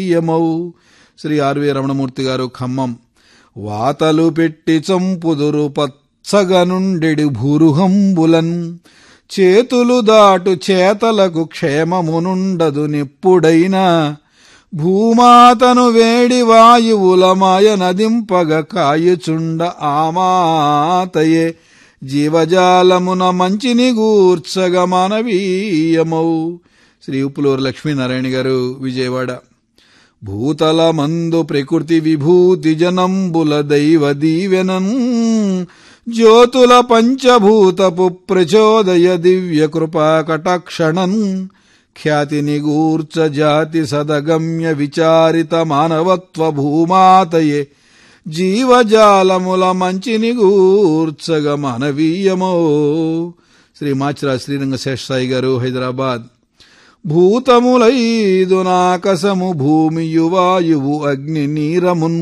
యమౌ Shri RV Ramanamurthy గారు ఖమ్మం వాతలు పెట్టి చంపుదురు పచ్చగనుండెడి భూరుహంబులన్ చేతులు దాటు చేతలకు క్షేమమునుండదు నిప్పుడైనా భూమాతను వేడి వాయువుల మాయ నదింపగ కాయుచుండ ఆమాతయే జీవజాలమున మంచిని గూర్చగ మానవీయమౌ శ్రీ ఉప్పులూరు లక్ష్మీనారాయణ గారు విజయవాడ భూతల మందు ప్రకృతి విభూతి జనంబుల దైవ దీవెనన్ జ్యోతుల పంచభూతపు ప్రచోదయ దివ్య కృపా కటాక్షణన్ ఖ్యాతిని గూర్చ జాతి సదగమ్య విచారిత మానవత్వ భూమాతయే జీవజాలముల మంచిని గూర్చగ మానవీయమో శ్రీ మాచిరా శ్రీరంగ శేషసాయి గారు హైదరాబాద్ భూతములైదు నాకసము భూమియు వాయువు అగ్ని నీరమున్